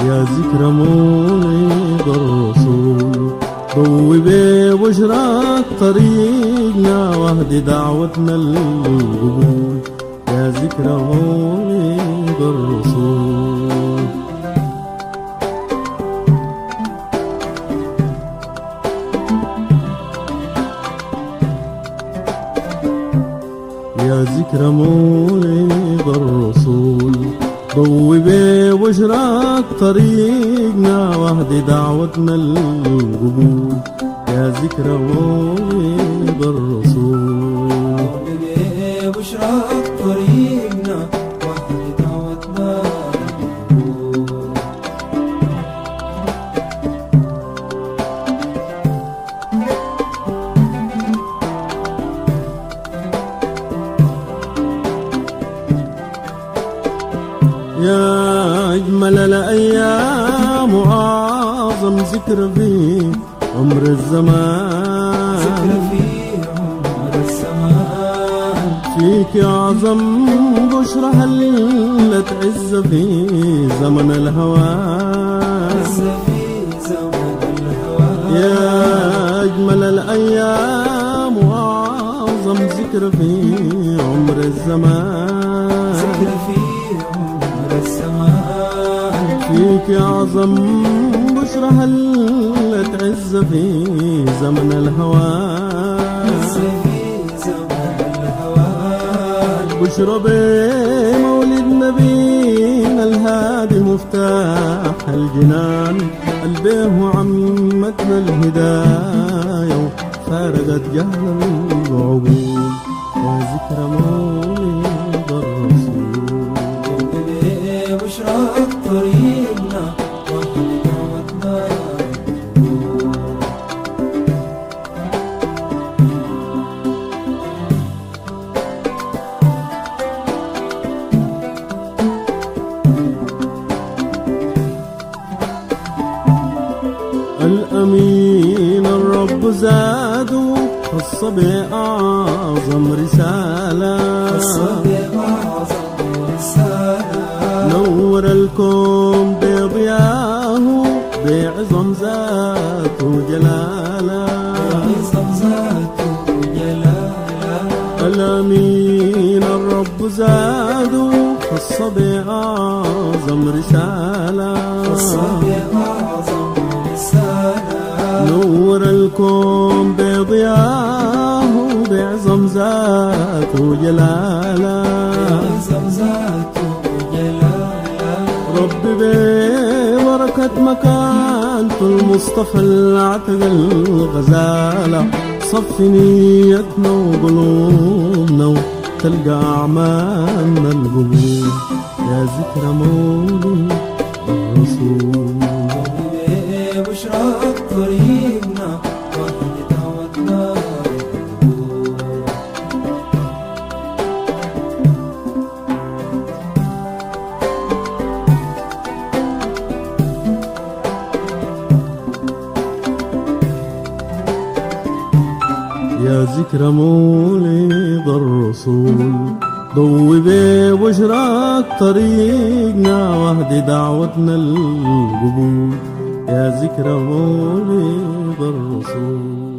يا ذكرى مولد الرسول ضوي ببشراك طريقنا واهدي دعوتنا للقبول يا ذكرى مولد الرسول يا ذكرى مولد الرسول ضوي ببشراك طريقنا واهدي دعوتنا للقبول يا ذكرى مولد الرسول بشراك طريقنا واحد دعوتنا للقبول. يا أجمل الأيام وأعظم ذكر في عمر الزمان ذكر في عمر الزمان فيك أعظم بشرى هلت عز في زمن الهوى عز في زمن الهوى يا أجمل الأيام وأعظم ذكر في عمر الزمان ذكر في عمر الزمان فيك أعظم بشرى هلت عز في زمن الهوى عز في زمن الهوى بشرى بمولد نبينا الهادي مفتاح الجنان البيه عمتنا الهداية وفارقت جهل العقول يا ذكرى مولد الرسول بشراك طريقنا واحد دعوتنا للقبول. الأمين الرب زاده خص بأعظم رسالة الصديق أعظم رسالة نور الكون بضياه بعظم ذاته جلاله عظم ذاته جلاله الأمين الرب زاده خص بأعظم رسالة الصديق أعظم رسالة نور الكون بضياه بعظم ذاته جلاله عظم ذاته جلاله ربي ببركة مكانته المصطفى العتق الغزالة صف نيتنا وقلوبنا وتلقى أعمالنا القبول يا ذكرى مولد الرسول بشراك طريقنا واحد دعوتنا للقبول. يا ذكرى مولد الرسول ضوي ببشراك طريقنا واهدي دعوتنا للقبول يا ذكرى مولد الرسول